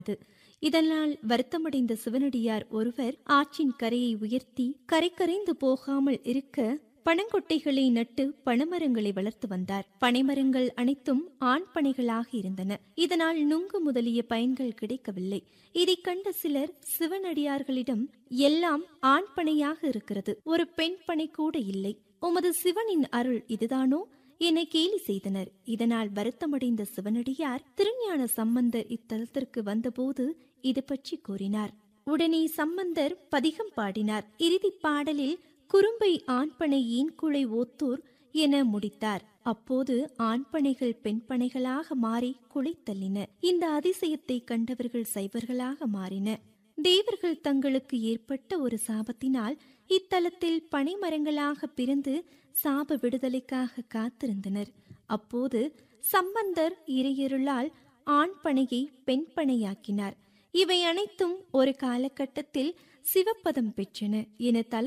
இதனால் வருத்தமடைந்த சிவனடியார் ஒருவர் ஆற்றின் கரையை உயர்த்தி கரை கரைந்து போகாமல் இருக்க பனங்கொட்டைகளை நட்டு பனைமரங்களை வளர்த்து வந்தார் பனைமரங்கள் அனைத்தும் ஆண் பனைகளாக இருந்தன இதனால் நுங்கு முதலிய பயன்கள் கிடைக்கவில்லை இதைக் கண்ட சிலர் சிவனடியார்களிடம் எல்லாம் ஆண் பனையாக இருக்கிறது ஒரு பெண் பனை கூட இல்லை உமது சிவனின் அருள் இதுதானோ என கேலி செய்தனர் இதனால் வருத்தமடைந்த சிவனடியார் திருஞான சம்பந்தர் இத்தலத்திற்கு வந்தபோது இது பற்றி கூறினார் உடனே சம்பந்தர் பதிகம் பாடினார் இறுதிப் பாடலில் குறும்பை ஆண்பனை ஈன்குலை ஓத்தூர் என முடித்தார் அப்போது ஆண்பனைகள் பெண்பனைகளாக மாறி குலை தள்ளின இந்த அதிசயத்தை கண்டவர்கள் சைவர்களாக மாறின தேவர்கள் தங்களுக்கு ஏற்பட்ட ஒரு சாபத்தினால் இத்தலத்தில் பனைமரங்களாக பிறந்து சாப விடுதலைக்காக காத்திருந்தனர் அப்போது சம்பந்தர் இறையருளால் ஆண் பனையை பெண் பனையாக்கினார் இவை அனைத்தும் ஒரு காலகட்டத்தில் சிவப்பதம் பெற்றன என தல